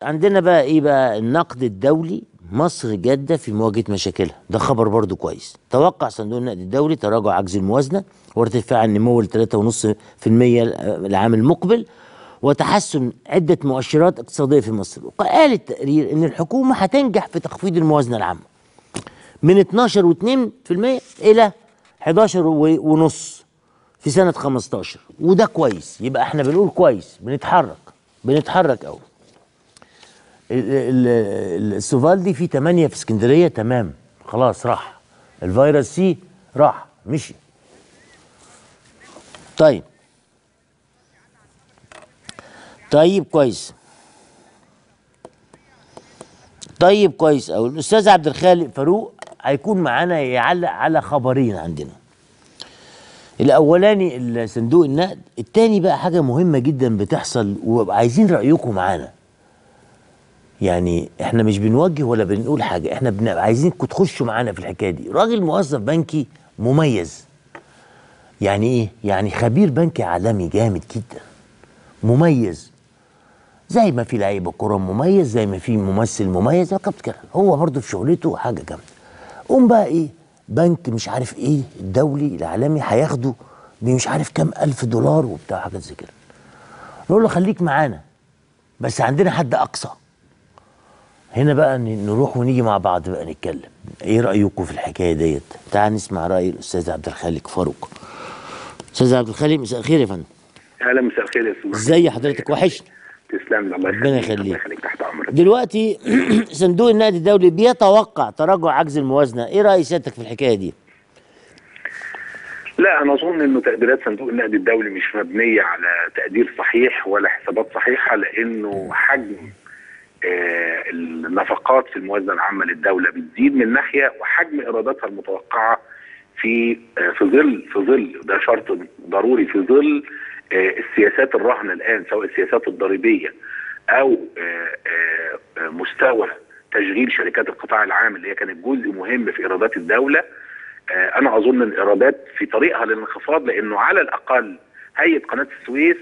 عندنا بقى ايه بقى النقد الدولي مصر جادة في مواجهة مشاكلها ده خبر برضو كويس توقع صندوق النقد الدولي تراجع عجز الموازنة وارتفاع النمو ل 3.5% العام المقبل وتحسن عدة مؤشرات اقتصادية في مصر وقال التقرير ان الحكومة هتنجح في تخفيض الموازنة العامة من 12.2% الى 11 ونص في سنة 15 وده كويس يبقى احنا بنقول كويس بنتحرك بنتحرك قوي السوفالدي فيه 8 في اسكندرية تمام خلاص راح الفيروس سي راح مشي طيب طيب كويس طيب كويس قوي الاستاذ عبد الخالق فاروق هيكون معانا يعلق على خبرين عندنا الاولاني صندوق النقد التاني بقى حاجه مهمه جدا بتحصل وعايزين رايكم معانا يعني احنا مش بنوجه ولا بنقول حاجه احنا بن... عايزينكم تخشوا معانا في الحكايه دي راجل موظف بنكي مميز يعني ايه يعني خبير بنكي عالمي جامد جدا مميز زي ما في لعيبه كوره مميز زي ما في ممثل مميز كده هو برضه في شغلته حاجه جامده قوم بقى ايه بنك مش عارف ايه الدولي العالمي هياخده بمش عارف كام الف دولار وبتاع حاجات زي كده نقول له خليك معانا بس عندنا حد اقصى هنا بقى نروح ونيجي مع بعض بقى نتكلم ايه رايكم في الحكايه ديت تعال نسمع راي الاستاذ عبد الخالق فاروق استاذ عبد الخالق مساء الخير يا فندم اهلا مساء الخير يا استاذ ازي حضرتك وحشني تسلم لي الله ربنا يخليك تحت امرك دلوقتي صندوق النقد الدولي بيتوقع تراجع عجز الموازنه ايه راي سيادتك في الحكايه دي لا انا اظن انه تقديرات صندوق النقد الدولي مش مبنيه على تقدير صحيح ولا حسابات صحيحه لانه حجم آه النفقات في الموازنه العامه للدوله بتزيد من ناحيه وحجم ايراداتها المتوقعه في آه في ظل في ظل ده شرط ضروري في ظل آه السياسات الراهنه الان سواء السياسات الضريبيه او مستوى تشغيل شركات القطاع العام اللي هي كانت جزء مهم في ايرادات الدوله انا اظن ان الايرادات في طريقها للانخفاض لانه على الاقل هيئه قناه السويس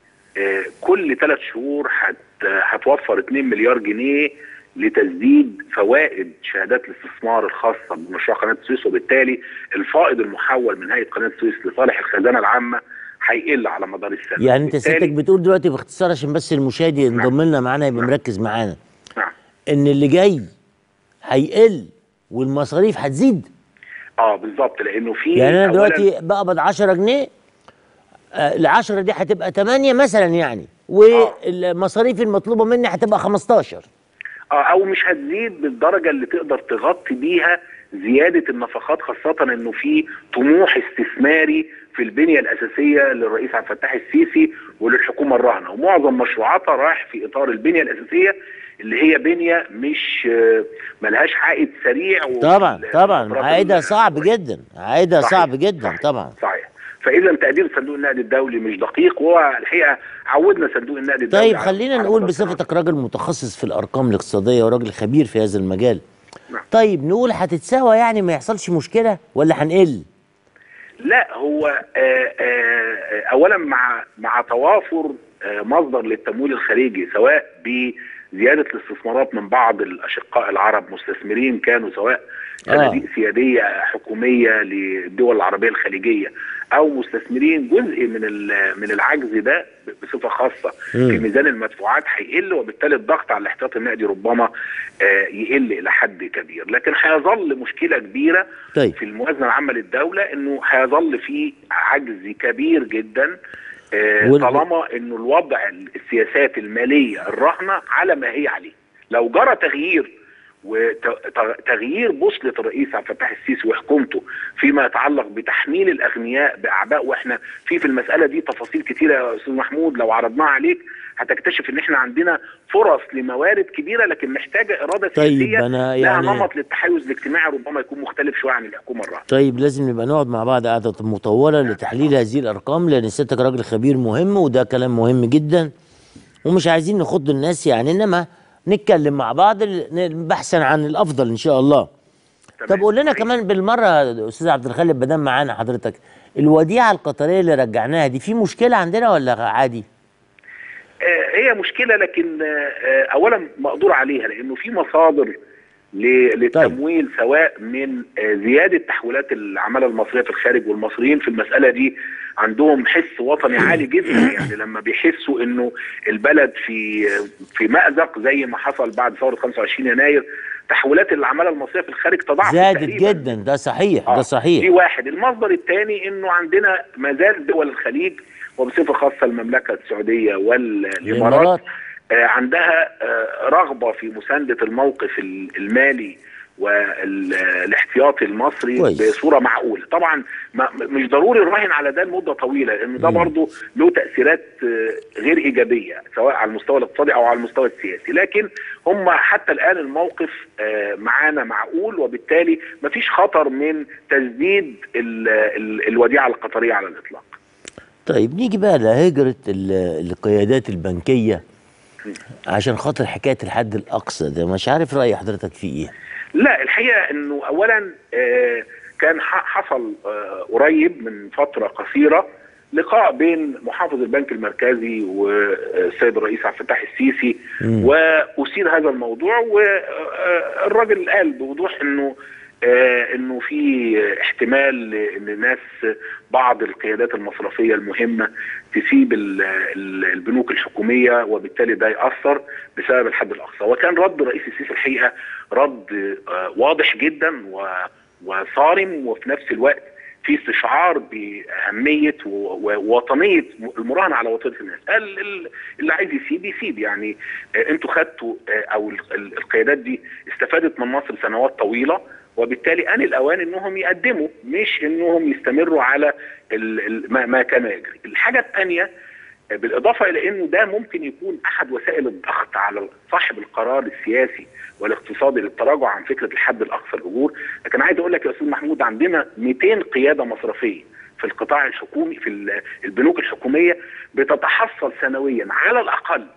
كل ثلاث شهور هتوفر 2 مليار جنيه لتسديد فوائد شهادات الاستثمار الخاصه بمشروع قناه السويس وبالتالي الفائض المحول من هيئه قناه السويس لصالح الخزانه العامه هيقل على مدار السنه يعني انت سيادتك بتقول دلوقتي باختصار عشان بس المشاهد ينضم لنا معانا يبقى مركز معانا نعم ان اللي جاي هيقل والمصاريف هتزيد اه بالظبط لانه في يعني انا دلوقتي بقبض 10 جنيه ال 10 دي هتبقى 8 مثلا يعني والمصاريف المطلوبه مني هتبقى 15 اه او مش هتزيد بالدرجه اللي تقدر تغطي بيها زياده النفقات خاصه انه في طموح استثماري في البنيه الاساسيه للرئيس عبد الفتاح السيسي وللحكومه الراهنه ومعظم مشروعاتها رايح في اطار البنيه الاساسيه اللي هي بنيه مش ملهاش عائد سريع طبعا طبعا عائدها صعب جدا عائدها صعب جدا صحيح طبعا صحيح فاذا تقدير صندوق النقد الدولي مش دقيق وهو الحقيقه عودنا صندوق النقد الدولي طيب خلينا نقول بصفتك راجل متخصص في الارقام الاقتصاديه وراجل خبير في هذا المجال نعم. طيب نقول هتتساوى يعني ما يحصلش مشكله ولا هنقل لا هو آآ آآ اولا مع مع توافر مصدر للتمويل الخارجي سواء بزياده الاستثمارات من بعض الاشقاء العرب مستثمرين كانوا سواء صناديق آه. سياديه حكوميه للدول العربيه الخليجيه او مستثمرين جزء من من العجز ده بصفه خاصه م. في ميزان المدفوعات هيقل وبالتالي الضغط على الاحتياط النقدي ربما يقل الى حد كبير لكن هيظل مشكله كبيره طيب. في الموازنه العامه للدوله انه هيظل في عجز كبير جدا طالما انه الوضع السياسات الماليه الراهنه على ما هي عليه لو جرى تغيير وتغيير بوصلة الرئيس عبد الفتاح السيسي وحكومته فيما يتعلق بتحميل الأغنياء بأعباء وإحنا في في المسألة دي تفاصيل كتيرة يا أستاذ محمود لو عرضناها عليك هتكتشف ان احنا عندنا فرص لموارد كبيره لكن محتاجه اراده طيب سياسيه أنا يعني لها نمط للتحيز الاجتماعي ربما يكون مختلف شويه عن الحكومه الراهنه. طيب لازم نبقى نقعد مع بعض قعده مطوله لتحليل هذه الارقام لان سيادتك راجل خبير مهم وده كلام مهم جدا ومش عايزين نخض الناس يعني انما نتكلم مع بعض بحثا عن الافضل ان شاء الله. طب قول لنا كمان بالمره استاذ عبد الخالق بدل معانا حضرتك الوديعه القطريه اللي رجعناها دي في مشكله عندنا ولا عادي؟ هي هي مشكله لكن آه، آه، اولا مقدور عليها لانه في مصادر ل- للتمويل سواء من آه، زياده تحويلات العماله المصريه في الخارج والمصريين في المساله دي عندهم حس وطني عالي جدا يعني لما بيحسوا انه البلد في في مأزق زي ما حصل بعد ثوره 25 يناير تحويلات العماله المصريه في الخارج تضاعفت زادت تقريباً. جدا ده صحيح آه، ده صحيح دي واحد المصدر الثاني انه عندنا ما زال دول الخليج وبصفه خاصه المملكه السعوديه والامارات الإمارات. آه، عندها آه، رغبه في مسانده الموقف ال- المالي والاحتياطي المصري كويس. بصوره معقوله طبعا ما مش ضروري نراهن على ده لمده طويله لان ده مم. برضه له تاثيرات آه، غير ايجابيه سواء على المستوى الاقتصادي او على المستوى السياسي لكن هم حتى الان الموقف آه، معانا معقول وبالتالي مفيش خطر من تسديد ال- ال- الوديعه القطريه على الاطلاق طيب نيجي بقى لهجرة ال- القيادات البنكية عشان خاطر حكاية الحد الأقصى ده مش عارف رأي حضرتك فيه إيه لا الحقيقه انه اولا آه، كان ح- حصل آه، قريب من فتره قصيره لقاء بين محافظ البنك المركزي والسيد الرئيس عبد الفتاح السيسي مم. واثير هذا الموضوع والراجل قال بوضوح انه آه، انه في احتمال ان ناس بعض القيادات المصرفيه المهمه تسيب ال- ال- البنوك الحكوميه وبالتالي ده ياثر بسبب الحد الاقصى وكان رد رئيس السيسي الحقيقه رد آه، واضح جدا و- وصارم وفي نفس الوقت في استشعار باهميه و- و- ووطنيه المراهنه على وطنيه الناس قال ال- اللي عايز يسيب يسيب يعني آه، انتوا خدتوا آه، او ال- ال- القيادات دي استفادت من مصر سنوات طويله وبالتالي ان الاوان انهم يقدموا مش انهم يستمروا على ال- ال- ما ما كان يجري. الحاجه الثانيه بالاضافه الى انه ده ممكن يكون احد وسائل الضغط على صاحب القرار السياسي والاقتصادي للتراجع عن فكره الحد الاقصى الاجور، لكن عايز اقول لك يا استاذ محمود عندنا 200 قياده مصرفيه في القطاع الحكومي في ال- البنوك الحكوميه بتتحصل سنويا على الاقل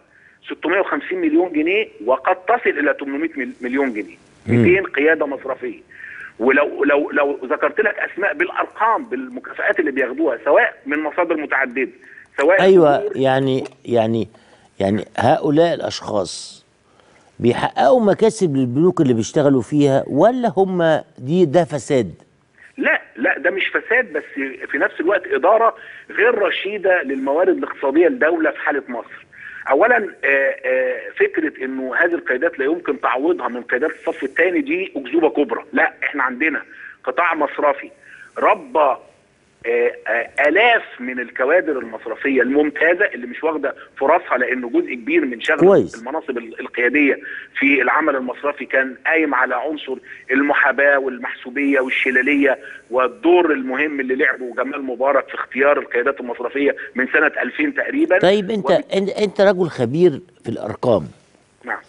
650 مليون جنيه وقد تصل الى 800 مل- مليون جنيه. مم. 200 قياده مصرفيه. ولو لو لو ذكرت لك اسماء بالارقام بالمكافآت اللي بياخدوها سواء من مصادر متعدده سواء أيوة أجور يعني يعني يعني هؤلاء الأشخاص بيحققوا مكاسب للبنوك اللي بيشتغلوا فيها ولا هم دي ده فساد؟ لا لا ده مش فساد بس في نفس الوقت اداره غير رشيده للموارد الاقتصاديه لدوله في حاله مصر. اولا آه، آه، فكره انه هذه القيادات لا يمكن تعويضها من قيادات الصف الثاني دي اكذوبه كبرى، لا احنا عندنا قطاع مصرفي ربى آه، آه، الاف من الكوادر المصرفيه الممتازه اللي مش واخده فرصها لانه جزء كبير من شغل كويس. المناصب ال- القياديه في العمل المصرفي كان قايم على عنصر المحاباه والمحسوبيه والشلاليه والدور المهم اللي لعبه جمال مبارك في اختيار القيادات المصرفيه من سنه 2000 تقريبا طيب أنت وب- أنت, انت رجل خبير في الأرقام نعم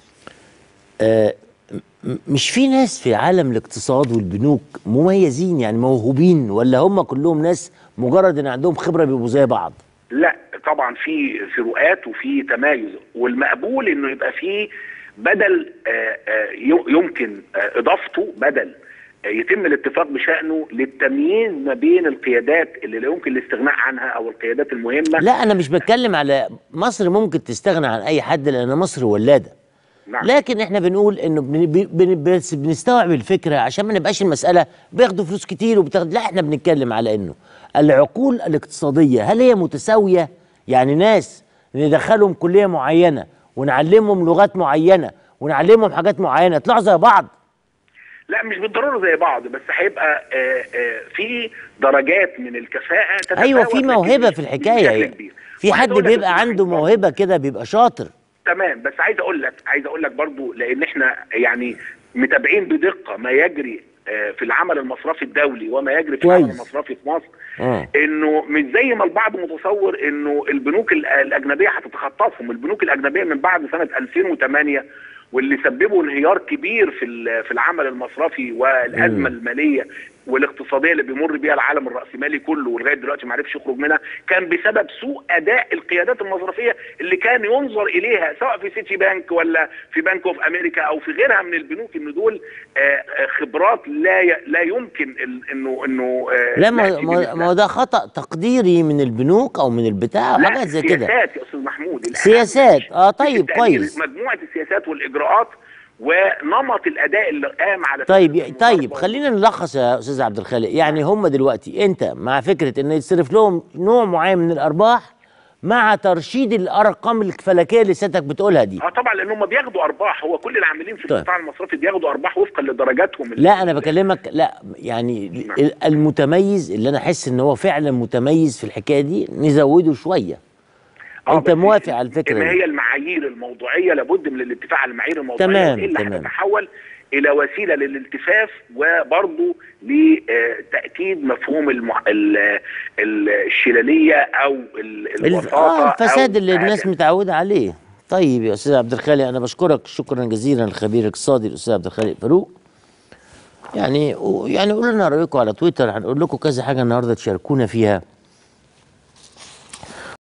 آه م- مش في ناس في عالم الاقتصاد والبنوك مميزين يعني موهوبين ولا هم كلهم ناس مجرد ان عندهم خبره بيبقوا زي بعض لا طبعا في فروقات وفي تمايز والمقبول انه يبقى في بدل آه، آه، ي- يمكن آه، اضافته بدل آه، يتم الاتفاق بشانه للتمييز ما بين القيادات اللي لا يمكن الاستغناء عنها او القيادات المهمه لا انا مش بتكلم على مصر ممكن تستغنى عن اي حد لان مصر ولاده نعم لكن احنا بنقول انه بن بن بس بنستوعب الفكره عشان ما نبقاش المساله بياخدوا فلوس كتير وبتاخد لا احنا بنتكلم على انه العقول الاقتصاديه هل هي متساويه يعني ناس ندخلهم كليه معينه ونعلمهم لغات معينه ونعلمهم حاجات معينه يطلعوا زي بعض لا مش بالضروره زي بعض بس هيبقى آه، آه، في درجات من الكفاءه تتفاوت ايوه في لكن موهبه مش- في مش الحكايه بشكل يعني. كبير. في وعايز حد أقول لك بيبقى أستاذ عنده محمود، موهبه كده بيبقى شاطر تمام بس عايز اقول لك عايز اقول لك برضو لان احنا يعني متابعين بدقه ما يجري آه، في العمل المصرفي الدولي وما يجري في كويس. العمل المصرفي في مصر اه انه مش زي ما البعض متصور انه البنوك ال- الاجنبيه هتتخطفهم البنوك الاجنبيه من بعد سنه 2008 واللي سببوا انهيار كبير في ال- في العمل المصرفي والازمه مم. الماليه والاقتصاديه اللي بيمر بيها العالم الراسمالي كله ولغايه دلوقتي ما عرفش يخرج منها كان بسبب سوء اداء القيادات المصرفيه اللي كان ينظر اليها سواء في سيتي بانك ولا في بنك اوف امريكا او في غيرها من البنوك ان دول آه، آه، خبرات لا ي- لا يمكن ال- انه انه آه، لا ما نأتي ما- بمثلها. ما هو ده خطا تقديري من البنوك او من البتاع لا وحاجات زي كده سياسات يا استاذ محمود محمود الأهم سياسات. مش- آه، مش طيب، التقدير، كويس. مجموعه السياسات والاجراءات ونمط الاداء اللي قام على طيب فكرة طيب المضاربة. خلينا نلخص يا استاذ عبد الخالق يعني هم دلوقتي انت مع فكره ان يتصرف لهم نوع معين من الارباح مع ترشيد الارقام الفلكيه اللي سيادتك بتقولها دي اه طبعا لان هم بياخدوا ارباح هو كل العاملين في طيب. القطاع المصرفي بياخدوا ارباح وفقا لدرجاتهم ال- لا انا بكلمك لا يعني ال- المتميز اللي انا احس ان هو فعلا متميز في الحكايه دي نزوده شويه آه، انت بس موافق على الفكره ما دي هي المعايير الموضوعيه لابد من الاتفاق على المعايير الموضوعيه تمام، الا تمام. هتتحول الى وسيله للالتفاف وبرضه لتاكيد مفهوم المع... ال... ال... الشلاليه او ال... الف- الوساطه اه الفساد أو اللي الناس هكذا. متعوده عليه طيب يا استاذ عبد الخالق انا بشكرك شكرا جزيلا الخبير الاقتصادي الاستاذ عبد الخالق فاروق يعني يعني قولوا لنا رايكم على تويتر هنقول لكم كذا حاجه النهارده تشاركونا فيها